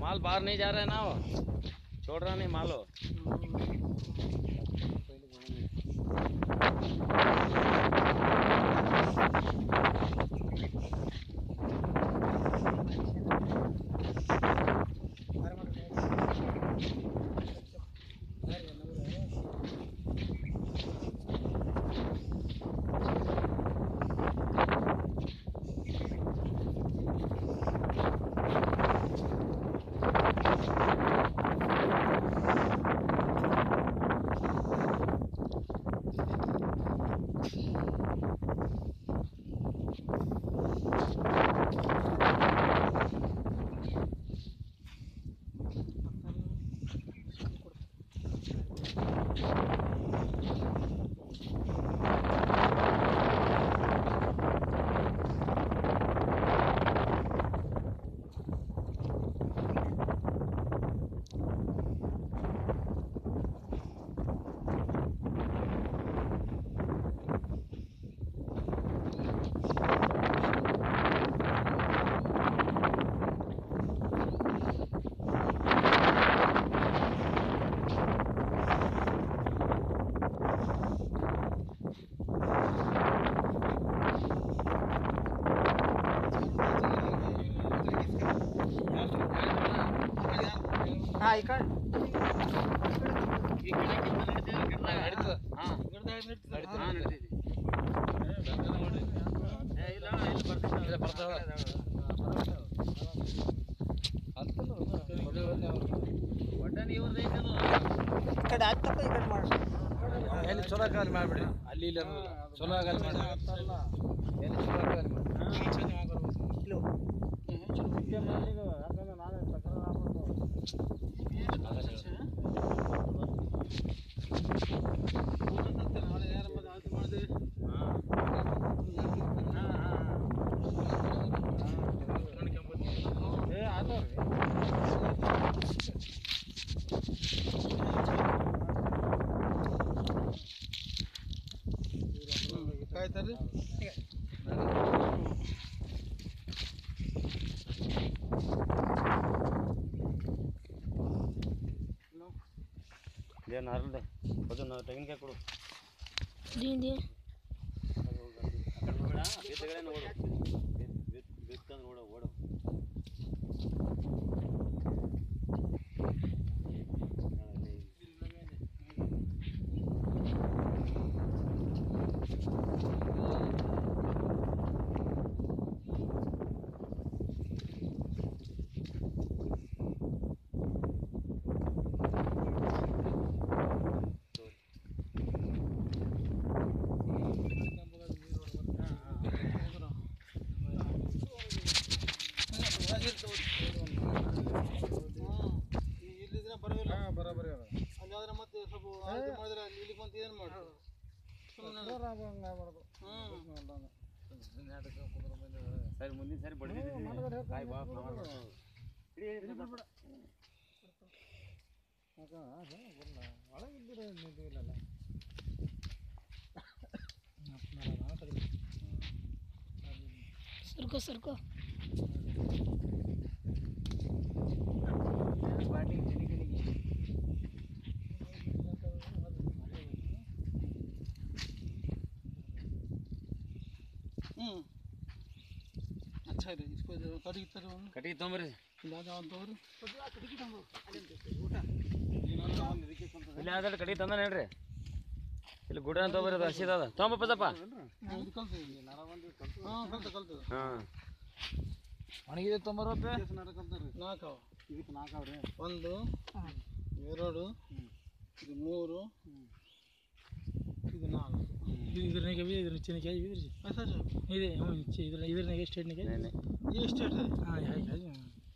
माल बाहर नहीं जा रहा है ना वो छोड़ रहा नहीं माल वो ಹಾಂ ಈ ಕಡೆ ಈ ಕಡೆ ಆಗ್ತಕ್ಕ ಈ ಕಡೆ ಮಾಡಿ ಎಲ್ಲಿ ಚಲೋ ಕಾಲ ಮಾಡ್ಬಿಡಿ ಅಲ್ಲಿ ಇಲ್ಲಿ ಅನ್ನೋದಿಲ್ಲ. ಚಲೋ ಕಾಲ ಮಾಡಿ ಎಲ್ಲಿ ಚಲೋ ಕಾಲ ಮಾಡಿ ಇಲ್ಲೋ. ಏನು ಹರಲ್ದೆ ಅದು ನಾವು ತೆಂಗಿನಕಾಯಿ ಕೊಡು ಬಿದ್ದಗಡೆ ನೋಡು ಬಿತ್ತಂದ್ರೆ ನೋಡು ಓಡು ಬರೋಬ್ಬರಿ ಅದ. ಅಲ್ಲಾದ್ರೆ ಮತ್ತೆ ಸ್ವಲ್ಪ ಆಯ್ಕೆ ಮಾಡಿದ್ರೆ ಅಲ್ಲಿ ಇಲ್ಲಿಗೆ ಬಂದು ಏನು ಮಾಡೋದು ಸರಿ ಮುಂದಿನ ಸರಿ ಬಡಿದಿದ್ದೀನಿ ಕಾಯಿ ಬಾ ಸರ್ಕೋ ಸರ್ಕೋ हम्म अच्छा है इसको कड़ी की तरह ಕಟ್ಟಿಗೆ ತೊಂಬರಿ लाजा on तो ಇಲ್ಲಿ ಆದ್ರೆ ಕಟ್ಟಿಗೆ ತಂದಾನೆ ಹೇಳ್ರಿ ಇಲ್ಲಿ ಗುಡ ಅಂತ ತೊಂಬರಿ ಅದು ಹಸಿದ ಅದ ತೊಂಬಪ್ಪದಪ್ಪ ಕಲ್ತು ಹಾಂ ಕಲ್ತು ಕಲ್ತು ಹಾಂ ಒಣಗಿದೆ ತೊಂಬರ್ರಪ್ಪ ಕಲ್ತಾರೆ ನಾಲ್ಕು ಇದಕ್ಕೆ ನಾಲ್ಕು ಅವ್ರಿ ಒಂದು ಎರಡು ಇದು ಮೂರು ಇದು ನಾಲ್ಕು ಇದ್ರನಾಗ ಇದ್ರ ಚಿನ್ನಕಾಯಿ ಇದ್ರಿ ಆಯ್ತಾ ಸರ್ ಇದೆ ಹ್ಞೂ ಚಿ- ಇದ್ರ ಇದ್ರನಾಗ ಎಷ್ಟು ಎಣ್ಣೆಕಾಯಿ ನೆನೆ ये स्टेट है ಹಾಂ ಹಾಗೆ ಹಾಗೆ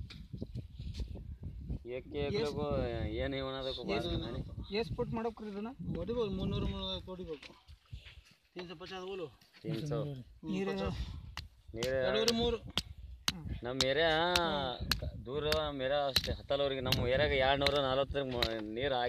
ಏಕೆ ಏಕ್ಲಕ್ಕೂ ಏನು ಇವನದಕ್ಕೂ ಎಷ್ಟು ಫುಟ್ ಮಾಡೋಕ್ರಿ ಇದನ್ನ ಹೊಡಿಬೋದು ಮುನ್ನೂರು ಮುನ್ನೂರ ಹೊಡಿಬೇಕು तीन सौ पचास बोलो तीन सौ ನೀರು ನೀರು ಎರಡೂವರೆ ಮೂರು ನಮ್ಮ ಏರಿಯಾ ದೂರ ಮೇರಾ ಅಷ್ಟೇ ಹತ್ತಲವ್ರಿಗೆ ನಮ್ಮ ಏರಿಯಾಗ ಎರಡು ನೂರ ನಲ್ವತ್ತರ ನೀರು